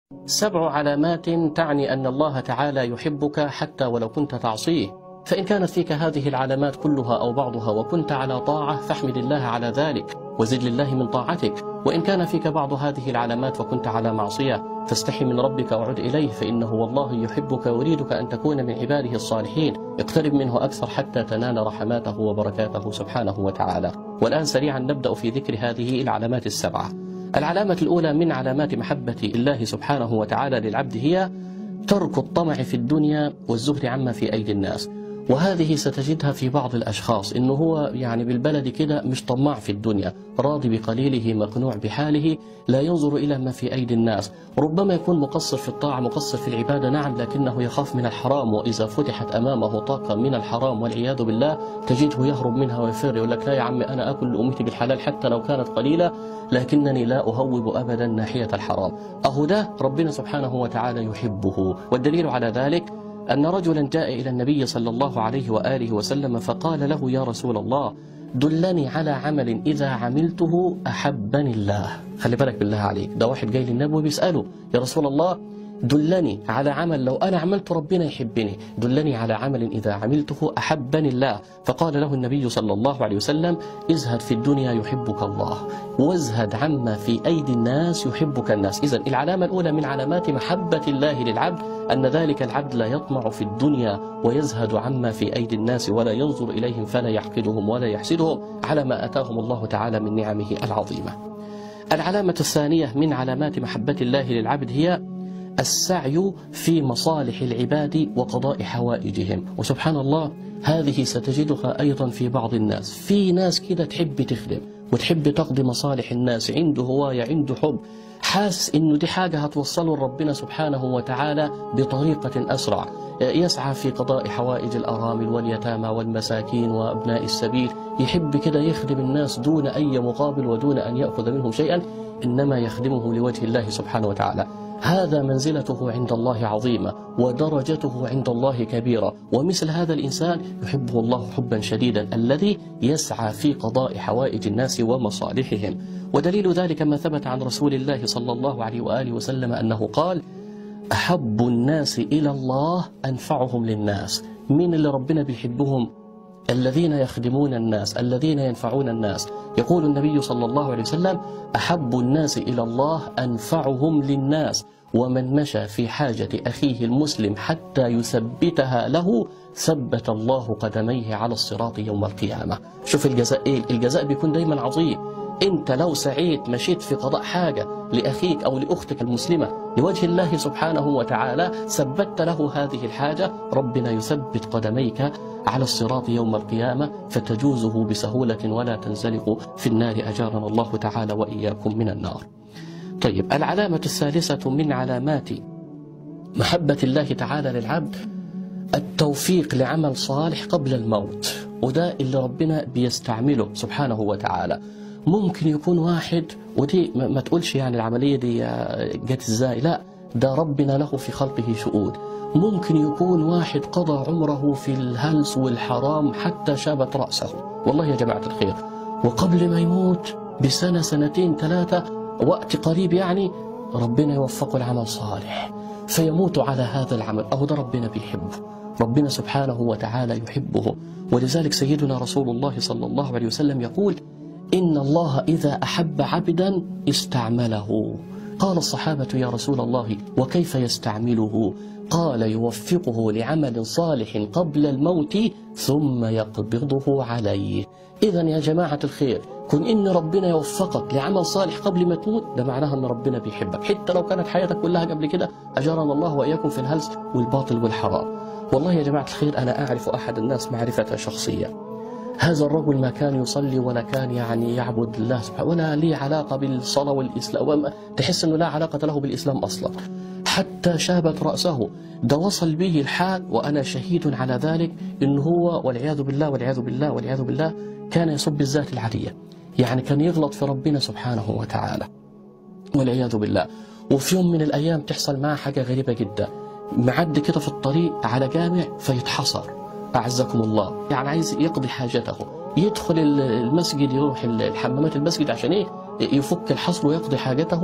سبع علامات تعني أن الله تعالى يحبك حتى ولو كنت تعصيه فإن كانت فيك هذه العلامات كلها أو بعضها وكنت على طاعة فاحمد الله على ذلك وزد لله من طاعتك وإن كان فيك بعض هذه العلامات وكنت على معصية فاستحي من ربك وعد إليه فإنه والله يحبك ويريدك أن تكون من عباده الصالحين اقترب منه أكثر حتى تنال رحماته وبركاته سبحانه وتعالى والآن سريعا نبدأ في ذكر هذه العلامات السبعة العلامة الأولى من علامات محبة الله سبحانه وتعالى للعبد هي ترك الطمع في الدنيا والزهد عما في أيدي الناس وهذه ستجدها في بعض الأشخاص إنه هو يعني بالبلد كده مش طماع في الدنيا راضي بقليله مقنوع بحاله لا ينظر إلى ما في أيدي الناس ربما يكون مقصر في الطاعة مقصر في العبادة نعم لكنه يخاف من الحرام وإذا فتحت أمامه طاقة من الحرام والعياذ بالله تجده يهرب منها ويفر يقول لك لا يا عمي أنا أكل لأمتي بالحلال حتى لو كانت قليلة لكنني لا أهوب أبدا ناحية الحرام أهو ده ربنا سبحانه وتعالى يحبه والدليل على ذلك أن رجلا جاء إلى النبي صلى الله عليه وآله وسلم فقال له يا رسول الله دلني على عمل إذا عملته أحبني الله خلي بالك بالله عليك ده واحد جاي للنبي وبيسأله يا رسول الله دلني على عمل لو أنا عملت ربنا يحبني دلني على عمل إذا عملته أحبني الله فقال له النبي صلى الله عليه وسلم ازهد في الدنيا يحبك الله وازهد عما في أيدي الناس يحبك الناس إذا العلامة الأولى من علامات محبة الله للعبد أن ذلك العبد لا يطمع في الدنيا ويزهد عما في أيدي الناس ولا ينظر إليهم فلا يحقدهم ولا يحسدهم على ما أتاهم الله تعالى من نعمه العظيمة العلامة الثانية من علامات محبة الله للعبد هي السعي في مصالح العباد وقضاء حوائجهم وسبحان الله هذه ستجدها أيضا في بعض الناس في ناس كده تحب تخدم وتحب تقضي مصالح الناس عنده هواية عنده حب حاسس انه دي حاجة هتوصله لربنا سبحانه وتعالى بطريقة أسرع يسعى في قضاء حوائج الأرامل واليتامى والمساكين وأبناء السبيل يحب كده يخدم الناس دون أي مقابل ودون أن يأخذ منهم شيئا إنما يخدمه لوجه الله سبحانه وتعالى هذا منزلته عند الله عظيمة ودرجته عند الله كبيرة ومثل هذا الإنسان يحبه الله حبا شديدا الذي يسعى في قضاء حوائج الناس ومصالحهم ودليل ذلك ما ثبت عن رسول الله صلى الله عليه وآله وسلم أنه قال أحب الناس إلى الله أنفعهم للناس من اللي ربنا بيحبهم الذين يخدمون الناس الذين ينفعون الناس يقول النبي صلى الله عليه وسلم أحب الناس إلى الله أنفعهم للناس ومن مشى في حاجة أخيه المسلم حتى يثبتها له ثبت الله قدميه على الصراط يوم القيامة شوف الجزاء إيه الجزاء بيكون دايما عظيم انت لو سعيت مشيت في قضاء حاجة لأخيك أو لأختك المسلمة لوجه الله سبحانه وتعالى ثبت له هذه الحاجة ربنا يثبت قدميك على الصراط يوم القيامة فتجوزه بسهولة ولا تنزلق في النار أجارنا الله تعالى وإياكم من النار طيب العلامة الثالثة من علامات محبة الله تعالى للعبد التوفيق لعمل صالح قبل الموت وده اللي ربنا بيستعمله سبحانه وتعالى ممكن يكون واحد ودي ما تقولش يعني العملية دي جت ازاي لا ده ربنا له في خلقه شؤون ممكن يكون واحد قضى عمره في الهلس والحرام حتى شابت رأسه والله يا جماعة الخير وقبل ما يموت بسنة سنتين ثلاثة وقت قريب يعني ربنا يوفقه العمل صالح فيموت على هذا العمل أهو ده ربنا بيحبه ربنا سبحانه وتعالى يحبه ولذلك سيدنا رسول الله صلى الله عليه وسلم يقول إن الله إذا أحب عبدا استعمله قال الصحابة يا رسول الله وكيف يستعمله قال يوفقه لعمل صالح قبل الموت ثم يقبضه عليه إذا يا جماعة الخير كن إن ربنا يوفقك لعمل صالح قبل ما تموت ده معناها أن ربنا بيحبك حتى لو كانت حياتك كلها قبل كده أجرنا الله وإياكم في الهلس والباطل والحرام والله يا جماعة الخير أنا أعرف أحد الناس معرفة شخصية هذا الرجل ما كان يصلي ولا كان يعني يعبد الله سبحانه ولا ليه علاقة بالصلاة والإسلام تحس أنه لا علاقة له بالإسلام أصلا حتى شابت رأسه ده وصل به الحال وأنا شهيد على ذلك إن هو والعياذ بالله والعياذ بالله والعياذ بالله كان يسب الذات العادية يعني كان يغلط في ربنا سبحانه وتعالى والعياذ بالله وفي يوم من الأيام تحصل معه حاجة غريبة جدا معدي كده في الطريق على جامع فيتحصر أعزكم الله يعني عايز يقضي حاجته يدخل المسجد يروح الحمامات المسجد عشان إيه يفك الحصر ويقضي حاجته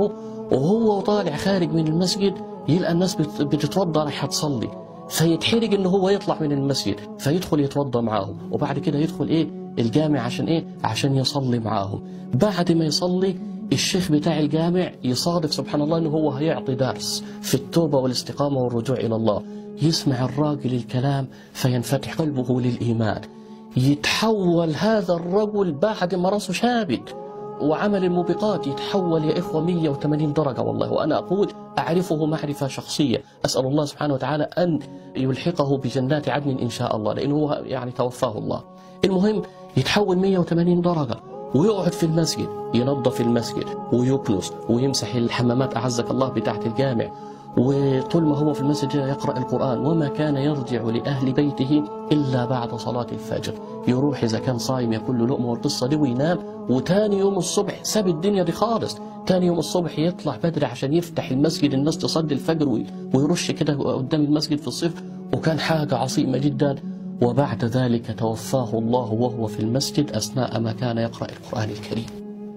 وهو طالع خارج من المسجد يلقى الناس بت- بتتوضى رايحه تصلي فيتحرج ان هو يطلع من المسجد فيدخل يتوضى معاهم وبعد كده يدخل ايه الجامع عشان ايه عشان يصلي معاهم بعد ما يصلي الشيخ بتاع الجامع يصادف سبحان الله انه هو هيعطي درس في التوبه والاستقامه والرجوع الى الله يسمع الراجل الكلام فينفتح قلبه للايمان يتحول هذا الرجل بعد ما راسه شابك وعمل الموبقات يتحول يا إخوة 180 درجة والله وأنا أقول أعرفه معرفة شخصية أسأل الله سبحانه وتعالى أن يلحقه بجنات عدن إن شاء الله لأنه هو يعني توفاه الله المهم يتحول 180 درجة ويقعد في المسجد ينظف المسجد ويكنس ويمسح الحمامات أعزك الله بتاعت الجامع وطول ما هو في المسجد يقرأ القرآن وما كان يرجع لأهل بيته إلا بعد صلاة الفجر يروح إذا كان صايم ياكل له لقمة والقصة دي وينام وتاني يوم الصبح ساب الدنيا دي خالص تاني يوم الصبح يطلع بدري عشان يفتح المسجد الناس تصلي الفجر وي- ويرش كده قدام المسجد في الصيف وكان حاجة عظيمة جدا وبعد ذلك توفاه الله وهو في المسجد أثناء ما كان يقرأ القرآن الكريم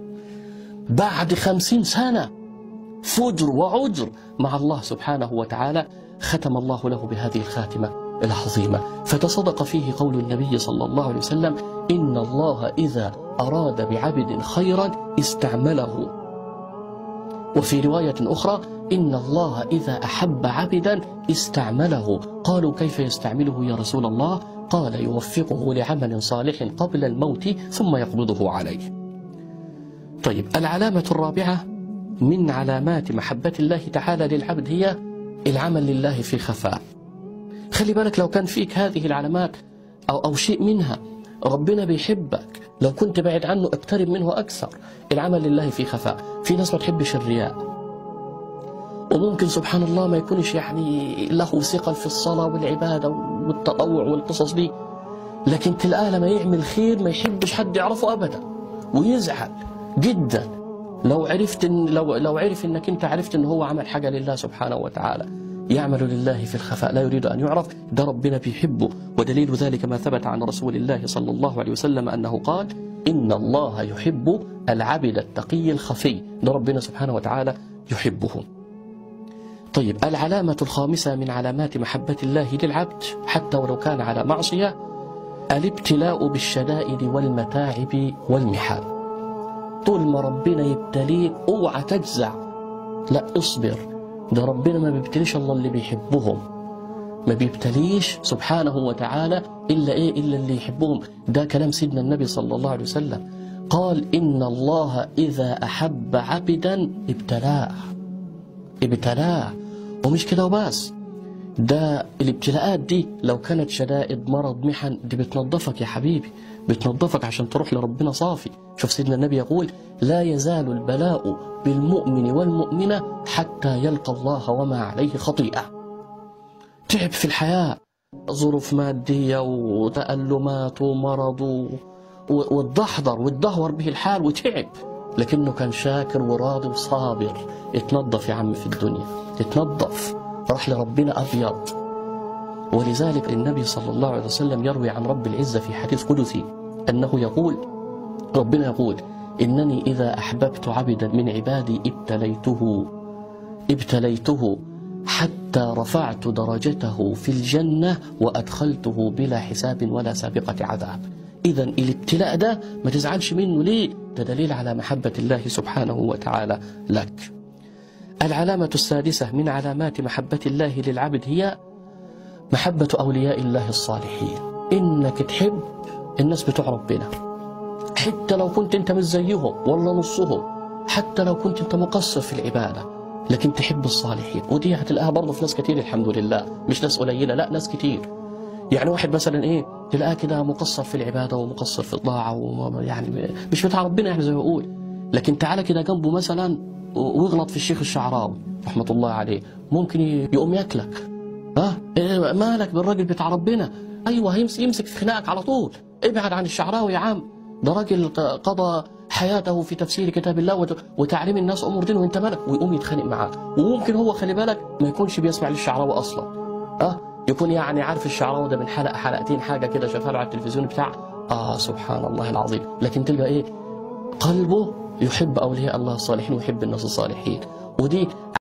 بعد خمسين سنة فجر وعجر مع الله سبحانه وتعالى ختم الله له بهذه الخاتمة العظيمة فتصدق فيه قول النبي صلى الله عليه وسلم إن الله إذا أراد بعبد خيرا استعمله وفي رواية أخرى إن الله إذا أحب عبدا استعمله قالوا كيف يستعمله يا رسول الله قال يوفقه لعمل صالح قبل الموت ثم يقبضه عليه طيب العلامة الرابعة من علامات محبة الله تعالى للعبد هي العمل لله في خفاء خلي بالك لو كان فيك هذه العلامات أو, أو شيء منها ربنا بيحبك لو كنت بعيد عنه اقترب منه أكثر العمل لله في خفاء في ناس ما تحبش الرياء وممكن سبحان الله ما يكونش يعني له ثقل في الصلاة والعبادة والتطوع والقصص دي لكن تلقاه لما يعمل خير ما يحبش حد يعرفه أبدا ويزعل جدا لو عرفت إن لو لو عرف انك انت عرفت ان هو عمل حاجه لله سبحانه وتعالى يعمل لله في الخفاء لا يريد ان يعرف ده ربنا بيحبه ودليل ذلك ما ثبت عن رسول الله صلى الله عليه وسلم انه قال ان الله يحب العبد التقي الخفي ده ربنا سبحانه وتعالى يحبه طيب العلامة الخامسة من علامات محبة الله للعبد حتى ولو كان على معصية الابتلاء بالشدائد والمتاعب والمحال طول ما ربنا يبتليك اوعى تجزع لا اصبر ده ربنا ما بيبتليش الله اللي بيحبهم ما بيبتليش سبحانه وتعالى الا ايه الا اللي يحبهم ده كلام سيدنا النبي صلى الله عليه وسلم قال ان الله اذا احب عبدا ابتلاه ابتلاه ومش كده وبس ده الابتلاءات دي لو كانت شدائد مرض محن دي بتنظفك يا حبيبي بتنظفك عشان تروح لربنا صافي شوف سيدنا النبي يقول لا يزال البلاء بالمؤمن والمؤمنة حتى يلقى الله وما عليه خطيئة تعب في الحياة ظروف مادية وتألمات ومرض و- واتدحضر واتدهور به الحال وتعب لكنه كان شاكر وراضي وصابر اتنظف يا عم في الدنيا اتنظف راح لربنا أبيض ولذلك النبي صلى الله عليه وسلم يروي عن رب العزة في حديث قدسي أنه يقول ربنا يقول إنني إذا أحببت عبدا من عبادي ابتليته ابتليته حتى رفعت درجته في الجنة وأدخلته بلا حساب ولا سابقة عذاب إذا الابتلاء ده ما تزعلش منه ليه؟ ده دليل على محبة الله سبحانه وتعالى لك العلامة السادسة من علامات محبة الله للعبد هي محبة أولياء الله الصالحين إنك تحب الناس بتوع ربنا حتى لو كنت أنت مش زيهم ولا نصهم حتى لو كنت أنت مقصر في العبادة لكن تحب الصالحين ودي هتلاقيها برضه في ناس كتير الحمد لله مش ناس قليلة لا ناس كتير يعني واحد مثلا ايه تلاقاه كده مقصر في العباده ومقصر في الطاعه ويعني مش بتاع ربنا يعني زي ما بقول لكن تعالى كده جنبه مثلا ويغلط في الشيخ الشعراوي رحمه الله عليه ممكن يقوم ياكلك ها إيه مالك بالراجل بتاع ربنا ايوه هيمس- يمسك في خناقك على طول ابعد عن الشعراوي يا عم ده راجل ق- قضى حياته في تفسير كتاب الله وت- وتعليم الناس امور دين وانت مالك ويقوم يتخانق معاك وممكن هو خلي بالك ما يكونش بيسمع للشعراوي اصلا اه يكون يعني عارف الشعراوي ده من حلقه حلقتين حاجه كده شافها له على التلفزيون بتاع اه سبحان الله العظيم لكن تلقى ايه قلبه يحب اولياء الله الصالحين ويحب الناس الصالحين ودي